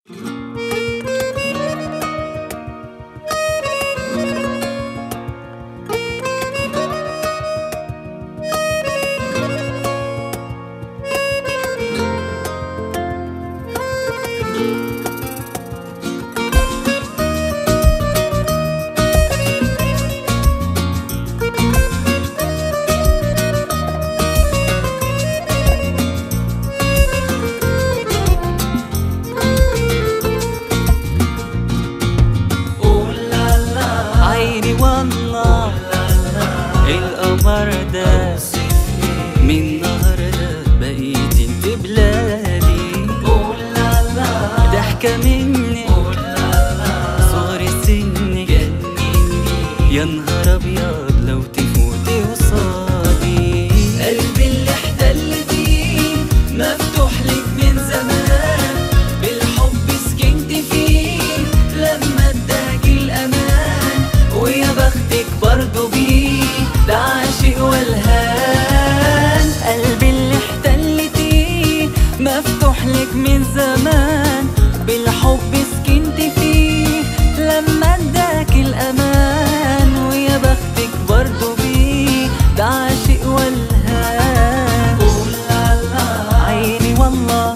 عيني والله القمر ده من النهارده بقيت انت بلادي ضحكة منك صغر سنك يا نهار ابيض لو تفوتي قصادي قلبي اللي احتلتيه مفتوح لك من زمان بالحب سكنت فيه لما اداك الامان ويا بختك برضه بيه ده عاشق والهان قلبي اللي احتلتيه مفتوح لك من زمان بالحب سكنت فيه لما اداك الامان ويا بختك برضه بيه ده عاشق والهان عيني والله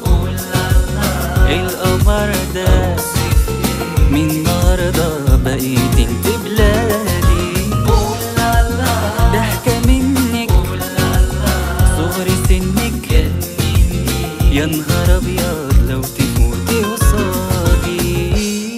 القمر ده من النهارده بقيت انت بلادي ضحكة منك صغر سنك يا نهار ابيض لو تفوتي قصادي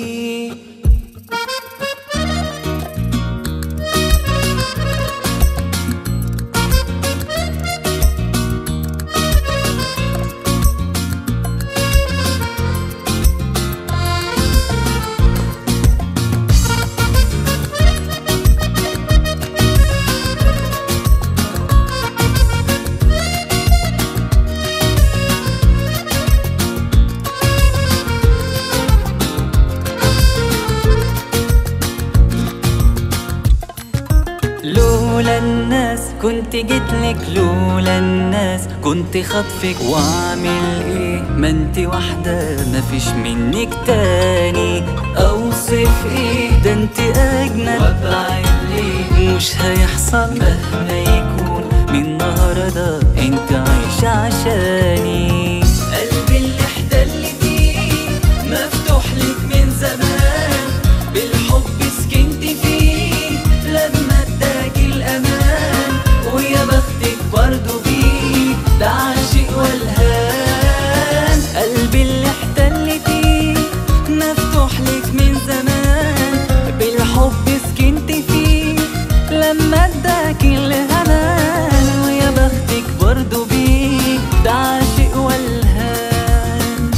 لولا الناس كنت جيتلك لولا الناس كنت خطفك واعمل ايه ما انت واحدة مفيش منك تاني اوصف ايه ده انت اجمل وابعد ليه مش هيحصل مهما يكون من النهارده انت عايشة عشاني قلبي اللي احتلتيه مفتوح لك من زمان بالحب سكنت فيه لما اداك الامان ويا بختك برضه بيه ده عاشق والهان قلبي اللي احتلتيه مفتوح لك من زمان بالحب سكنت فيه لما اداك الهمان ويا بختك برضه بيه ده عاشق والهان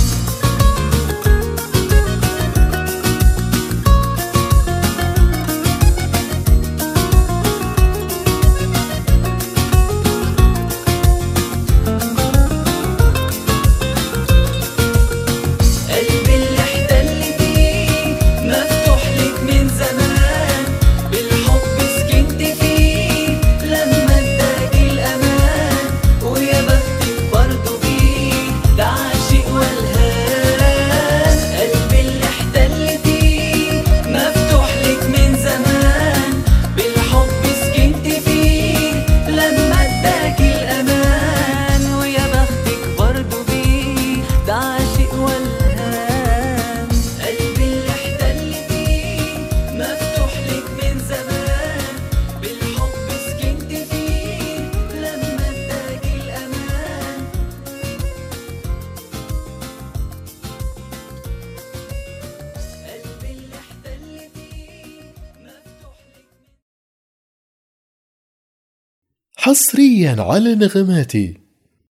قلبي اللي احتلتيه مفتوح لك من زمان بالحب سكنت فيه لما اداك الامان ويا بختك برضه بيه ده عاشق والهان قلبي اللي احتلتيه مفتوح لك من زمان بالحب سكنت فيه لما اداك الامان ويا بختك برضه بيه ده عاشق والهان قلبي اللي احتلتيه مفتوح لك من زمان بالحب سكنت فيه لما اداك الامان قلبي اللي احتلتيه مفتوح لك حصريا على نغماتي